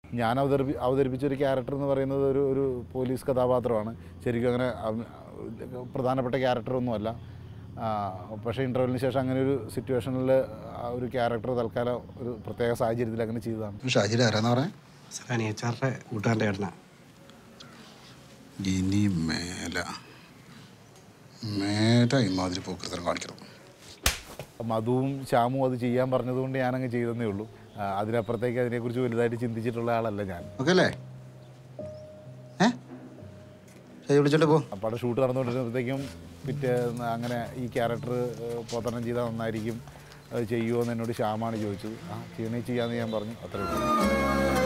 ഞാൻ അവതരിപ്പി അവതരിപ്പിച്ച ഒരു ക്യാരക്ടർ എന്ന് പറയുന്നത് ഒരു ഒരു പോലീസ് കഥാപാത്രമാണ് ശരിക്കും അങ്ങനെ അവ- പ്രധാനപ്പെട്ട ക്യാരക്ടറൊന്നുമല്ല ആ, പക്ഷേ ഇൻ്റർവ്യൂവിന് ശേഷം അങ്ങനെ ഒരു സിറ്റുവേഷനിൽ ഒരു ക്യാരക്ടർ തൽക്കാലം ഒരു പ്രത്യേക സാഹചര്യത്തിൽ അങ്ങനെ ചെയ്തതാണ് ഷാജിയുടെ ആരാന്ന് പറയാൻ സാർ അനിയച്ചാറുടെ കൂട്ടുകാരൻ്റെ ഏട്ടനാ ഇനി മേല മേല ഇമാതിരി പോക്കൃതം കാണിക്കണം മധുവും ശ്യാമും അത് ചെയ്യാൻ പറഞ്ഞതുകൊണ്ട് ഞാനങ്ങ് ചെയ്തെന്നേ ഉള്ളൂ ആ, അതിനപ്പുറത്തേക്ക് അതിനെക്കുറിച്ച് വലുതായിട്ട് ചിന്തിച്ചിട്ടുള്ള ആളല്ല ഞാൻ ഓക്കെ അല്ലേ ഏ ഷാജി വിളിച്ചോണ്ട് പോ അപ്പോൾ അവിടെ ഷൂട്ട് നടന്നുകൊണ്ടിരുന്നപ്പോഴത്തേക്കും പിറ്റേന്ന് അങ്ങനെ ഈ ക്യാരക്ടർ പോത്തനം ചെയ്താൽ നന്നായിരിക്കും അത് ചെയ്യുമോ എന്ന് എന്നോട് ശ്യാമാണ് ചോദിച്ചത് ആ ചെയ്യണേ ചെയ്യാമെന്ന് ഞാൻ പറഞ്ഞു അത്രേ ഉള്ളൂ